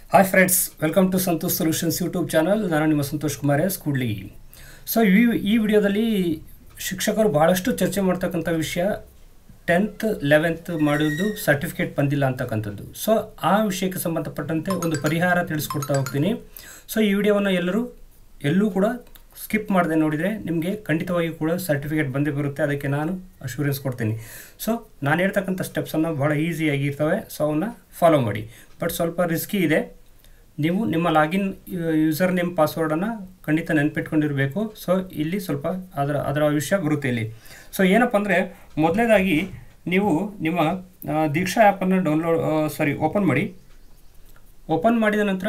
hi friends welcome to Santosh Solutions YouTube channel ನಾನು ನಿಮ್ಮ Santosh Kumar S Kudli so ಈ ಈ ವಿಡಿಯೋದಲ್ಲಿ ಶಿಕ್ಷಕರು ಭಾಳಷ್ಟು ಚರ್ಚೆ ಮಾಡ್ತಕ್ಕಂಥ ವಿಷಯ ಟೆಂತ್ ಲೆವೆಂತ್ ಮಾಡೋದು ಸರ್ಟಿಫಿಕೇಟ್ ಬಂದಿಲ್ಲ ಅಂತಕ್ಕಂಥದ್ದು ಸೊ ಆ ವಿಷಯಕ್ಕೆ ಸಂಬಂಧಪಟ್ಟಂತೆ ಒಂದು ಪರಿಹಾರ ತಿಳಿಸ್ಕೊಡ್ತಾ ಹೋಗ್ತೀನಿ ಸೊ ಈ ವಿಡಿಯೋವನ್ನು ಎಲ್ಲರೂ ಎಲ್ಲೂ ಕೂಡ ಸ್ಕಿಪ್ ಮಾಡದೆ ನೋಡಿದರೆ ನಿಮಗೆ ಖಂಡಿತವಾಗಿಯೂ ಕೂಡ ಸರ್ಟಿಫಿಕೇಟ್ ಬಂದೇ ಬರುತ್ತೆ ಅದಕ್ಕೆ ನಾನು ಅಶ್ಯೂರೆನ್ಸ್ ಕೊಡ್ತೀನಿ ಸೊ ನಾನು ಹೇಳ್ತಕ್ಕಂಥ ಸ್ಟೆಪ್ಸನ್ನು ಭಾಳ ಈಸಿಯಾಗಿರ್ತವೆ ಸೊ ಅವನ್ನ ಫಾಲೋ ಮಾಡಿ ಬಟ್ ಸ್ವಲ್ಪ ರಿಸ್ಕಿ ಇದೆ ನೀವು ನಿಮ್ಮ ಲಾಗಿನ್ ಯೂಸರ್ ನೇಮ್ ಪಾಸ್ವರ್ಡನ್ನು ಖಂಡಿತ ನೆನಪಿಟ್ಕೊಂಡಿರಬೇಕು ಸೊ ಇಲ್ಲಿ ಸ್ವಲ್ಪ ಅದರ ಅದರ ವಿಷಯ ಬರುತ್ತೆ ಇಲ್ಲಿ ಸೊ ಏನಪ್ಪ ಅಂದರೆ ಮೊದಲನೇದಾಗಿ ನೀವು ನಿಮ್ಮ ಆ, ದೀಕ್ಷಾ ಆ್ಯಪನ್ನು ಡೌನ್ಲೋಡ್ ಸಾರಿ ಓಪನ್ ಮಾಡಿ ಓಪನ್ ಮಾಡಿದ ನಂತರ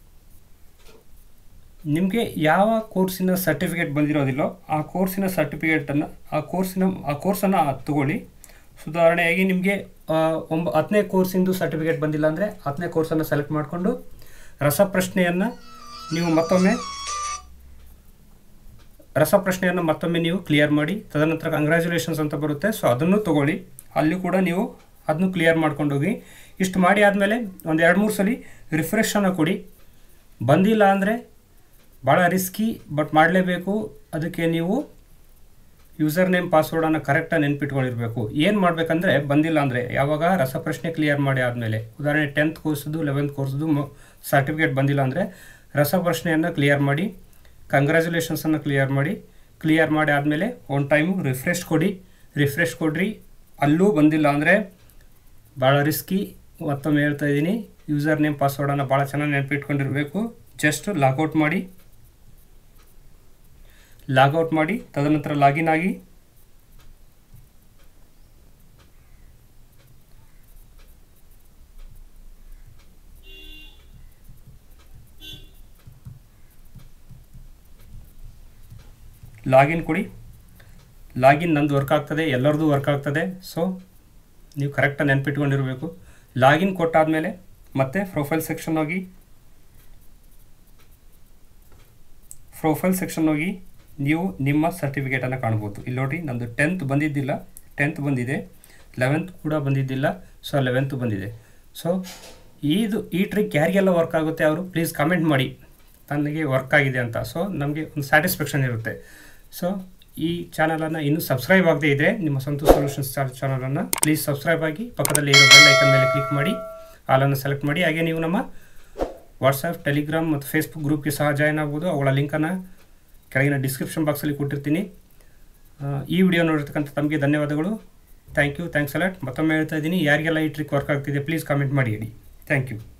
ನಿಮಗೆ ಯಾವ ಕೋರ್ಸಿನ ಸರ್ಟಿಫಿಕೇಟ್ ಬಂದಿರೋದಿಲ್ಲೋ ಆ ಕೋರ್ಸಿನ ಸರ್ಟಿಫಿಕೇಟನ್ನು ಆ ಕೋರ್ಸಿನ ಆ ಕೋರ್ಸನ್ನು ತಗೊಳ್ಳಿ ಉದಾಹರಣೆಯಾಗಿ ನಿಮಗೆ ಒಂಬ ಹತ್ತನೇ ಕೋರ್ಸಿಂದು ಸರ್ಟಿಫಿಕೇಟ್ ಬಂದಿಲ್ಲ ಅಂದರೆ ಹತ್ತನೇ ಕೋರ್ಸನ್ನು ಸೆಲೆಕ್ಟ್ ಮಾಡಿಕೊಂಡು ರಸಪ್ರಶ್ನೆಯನ್ನು ನೀವು ಮತ್ತೊಮ್ಮೆ ರಸಪ್ರಶ್ನೆಯನ್ನು ಮತ್ತೊಮ್ಮೆ ನೀವು ಕ್ಲಿಯರ್ ಮಾಡಿ ತದನಂತರ ಕಂಗ್ರ್ಯಾಚುಲೇಷನ್ಸ್ ಅಂತ ಬರುತ್ತೆ ಸೊ ಅದನ್ನು ತೊಗೊಳ್ಳಿ ಅಲ್ಲಿ ಕೂಡ ನೀವು ಅದನ್ನು ಕ್ಲಿಯರ್ ಮಾಡ್ಕೊಂಡು ಹೋಗಿ ಇಷ್ಟು ಮಾಡಿ ಆದಮೇಲೆ ಒಂದು ಎರಡು ಮೂರು ಸಲ ರಿಫ್ರೆಶನ್ನು ಕೊಡಿ ಬಂದಿಲ್ಲ ಅಂದರೆ ಭಾಳ ರಿಸ್ಕಿ ಬಟ್ ಮಾಡಲೇಬೇಕು ಅದಕ್ಕೆ ನೀವು ಯೂಸರ್ ನೇಮ್ ಪಾಸ್ವರ್ಡನ್ನು ಕರೆಕ್ಟಾಗಿ ನೆನ್ಪಿಟ್ಕೊಂಡಿರಬೇಕು ಏನು ಮಾಡಬೇಕಂದ್ರೆ ಬಂದಿಲ್ಲ ಅಂದರೆ ಯಾವಾಗ ರಸಪ್ರಶ್ನೆ ಕ್ಲಿಯರ್ ಮಾಡಿ ಆದಮೇಲೆ ಉದಾಹರಣೆ ಟೆಂತ್ ಕೋರ್ಸ್ದು ಲೆವೆಂತ್ ಕೋರ್ಸ್ದು ಸರ್ಟಿಫಿಕೇಟ್ ಬಂದಿಲ್ಲ ಅಂದರೆ ರಸಪ್ರಶ್ನೆಯನ್ನು ಕ್ಲಿಯರ್ ಮಾಡಿ ಕಂಗ್ರ್ಯಾಚುಲೇಷನ್ಸನ್ನು ಕ್ಲಿಯರ್ ಮಾಡಿ ಕ್ಲಿಯರ್ ಮಾಡಿ ಆದಮೇಲೆ ಒನ್ ಟೈಮು ರಿಫ್ರೆಶ್ ಕೊಡಿ ರಿಫ್ರೆಶ್ ಕೊಡ್ರಿ ಅಲ್ಲೂ ಬಂದಿಲ್ಲ ಅಂದರೆ ಭಾಳ ರಿಸ್ಕಿ ಮತ್ತೊಮ್ಮೆ ಹೇಳ್ತಾ ಇದ್ದೀನಿ ಯೂಸರ್ ನೇಮ್ ಪಾಸ್ವರ್ಡನ್ನು ಭಾಳ ಚೆನ್ನಾಗಿ ನೆನಪಿಟ್ಕೊಂಡಿರಬೇಕು ಜಸ್ಟ್ ಲಾಗೌಟ್ ಮಾಡಿ ಲಾಗೌಟ್ ಮಾಡಿ ತದನಂತರ ಲಾಗಿನ್ ಆಗಿ ಲಾಗಿನ್ ಕೊಡಿ ಲಾಗಿನ್ ನಂದು ವರ್ಕ್ ಆಗ್ತದೆ ಎಲ್ಲರದ್ದು ವರ್ಕ್ ಆಗ್ತದೆ ಸೊ ನೀವು ಕರೆಕ್ಟಾಗಿ ನೆನ್ಪಿಟ್ಕೊಂಡಿರಬೇಕು ಲಾಗಿನ್ ಕೊಟ್ಟಾದಮೇಲೆ ಮತ್ತೆ ಪ್ರೊಫೈಲ್ ಸೆಕ್ಷನ್ ಹೋಗಿ ಪ್ರೊಫೈಲ್ ಸೆಕ್ಷನ್ ಹೋಗಿ ನೀವು ನಿಮ್ಮ ಸರ್ಟಿಫಿಕೇಟನ್ನು ಕಾಣ್ಬೋದು ಇಲ್ಲಿ ನೋಡಿ ನಂದು ಟೆಂತ್ ಬಂದಿದ್ದಿಲ್ಲ ಟೆಂತ್ ಬಂದಿದೆ ಲೆವೆಂತ್ ಕೂಡ ಬಂದಿದ್ದಿಲ್ಲ ಸೊ ಲೆವೆಂತ್ ಬಂದಿದೆ ಸೊ ಇದು ಈ ಟ್ರಿಕ್ ಯಾರಿಗೆಲ್ಲ ವರ್ಕ್ ಆಗುತ್ತೆ ಅವರು ಪ್ಲೀಸ್ ಕಮೆಂಟ್ ಮಾಡಿ ನನಗೆ ವರ್ಕ್ ಆಗಿದೆ ಅಂತ ಸೊ ನಮಗೆ ಒಂದು ಸ್ಯಾಟಿಸ್ಫ್ಯಾಕ್ಷನ್ ಇರುತ್ತೆ ಸೊ ಈ ಚಾನಲನ್ನು ಇನ್ನೂ ಸಬ್ಸ್ಕ್ರೈಬ್ ಆಗದೇ ಇದ್ದರೆ ನಿಮ್ಮ ಸಂತೋಷ್ ಸೊಲ್ಯೂಷನ್ಸ್ ಚಾನಲನ್ನು ಪ್ಲೀಸ್ ಸಬ್ಸ್ಕ್ರೈಬ್ ಆಗಿ ಪಕ್ಕದಲ್ಲಿ ಇರೋ ಬೆಲ್ ಐಕನ್ ಮೇಲೆ ಕ್ಲಿಕ್ ಮಾಡಿ ಆಲನ್ನು ಸೆಲೆಕ್ಟ್ ಮಾಡಿ ಹಾಗೆ ನೀವು ನಮ್ಮ ವಾಟ್ಸಪ್ ಟೆಲಿಗ್ರಾಮ್ ಮತ್ತು ಫೇಸ್ಬುಕ್ ಗ್ರೂಪ್ಗೆ ಸಹ ಜಾಯ್ನ್ ಆಗ್ಬೋದು ಅವುಗಳ ಲಿಂಕನ್ನು ಕೆಳಗಿನ ಡಿಸ್ಕ್ರಿಪ್ಷನ್ ಬಾಕ್ಸಲ್ಲಿ ಕೊಟ್ಟಿರ್ತೀನಿ ಆ, ಈ ವಿಡಿಯೋ ನೋಡಿರ್ತಕ್ಕಂಥ ತಮಗೆ ಧನ್ಯವಾದಗಳು ಥ್ಯಾಂಕ್ ಯು ಥ್ಯಾಂಕ್ಸ್ ಅಲಾಟ್ ಮತ್ತೊಮ್ಮೆ ಹೇಳ್ತಾ ಇದ್ದೀನಿ ಯಾರಿಗೆಲ್ಲ ಈ ಟ್ರಿಕ್ ವರ್ಕ್ ಆಗ್ತಿದೆ ಪ್ಲೀಸ್ ಕಾಮೆಂಟ್ ಮಾಡಿ ಹೇಳಿ ಥ್ಯಾಂಕ್ ಯು